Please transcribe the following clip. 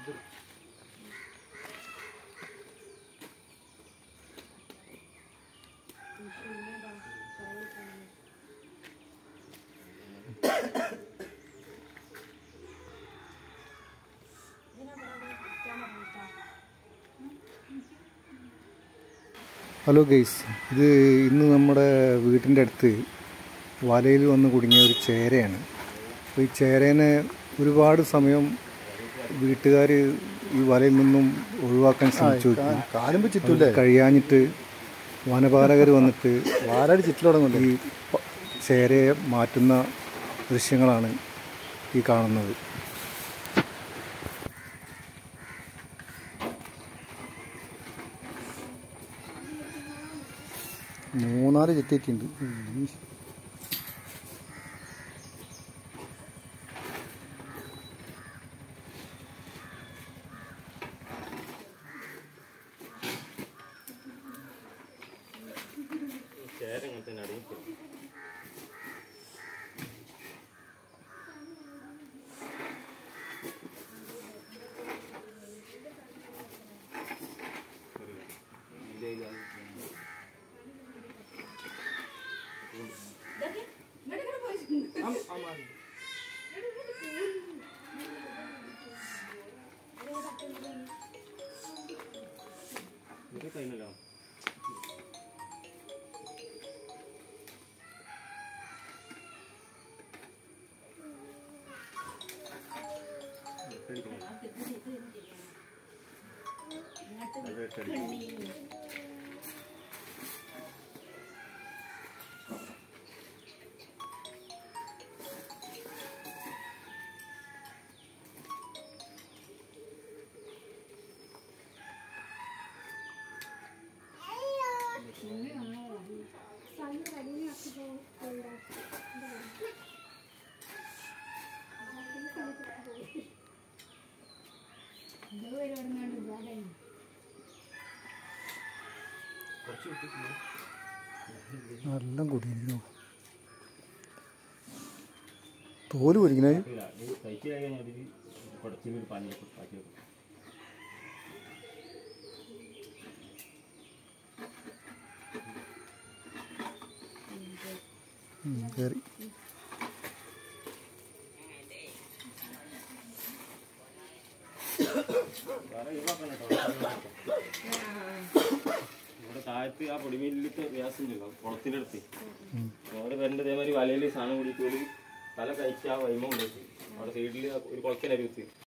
hello guys ഇത് ഇന്ന് നമ്മുടെ വീട്ടിൻ്റെ അടുത്ത് വലയിൽ വന്ന് കുടുങ്ങിയ ഒരു ചേരയാണ് അപ്പോൾ ഈ ചേരേനെ ഒരുപാട് സമയം വീട്ടുകാർ ഈ വലയിൽ നിന്നും ഒഴിവാക്കാൻ ശ്രമിച്ചു കാലുമ്പ് ചുറ്റൂലേ കഴിയാഞ്ഞിട്ട് വനപാലകർ വന്നിട്ട് വാലാടി ചുറ്റിലോടങ്ങുമല്ലേ ഈ പ- ചേരയെ മാറ്റുന്ന ദൃശ്യങ്ങളാണ് ഈ കാണുന്നത് മൂന്നാല് ചുറ്റിയിട്ടുണ്ട് നല്ല കുടിയിരുന്നു തോല് പൊരിക്കണേ കയറി ഇവിടെ താഴത്ത് ആ പൊടിമീലിലത്തെ വ്യാസം ഉണ്ടല്ലോ കുളത്തിന്റെ അടുത്ത് അവിടെ വരേണ്ട ഇതേമാതിരി വലയിൽ സാധനം കൂടിയിട്ട് ഒരു തല കഴിച്ച ആ വൈമ കൊണ്ടുപോയി അവിടെ സൈഡിൽ ഒരു കുളക്കനരുത്ത്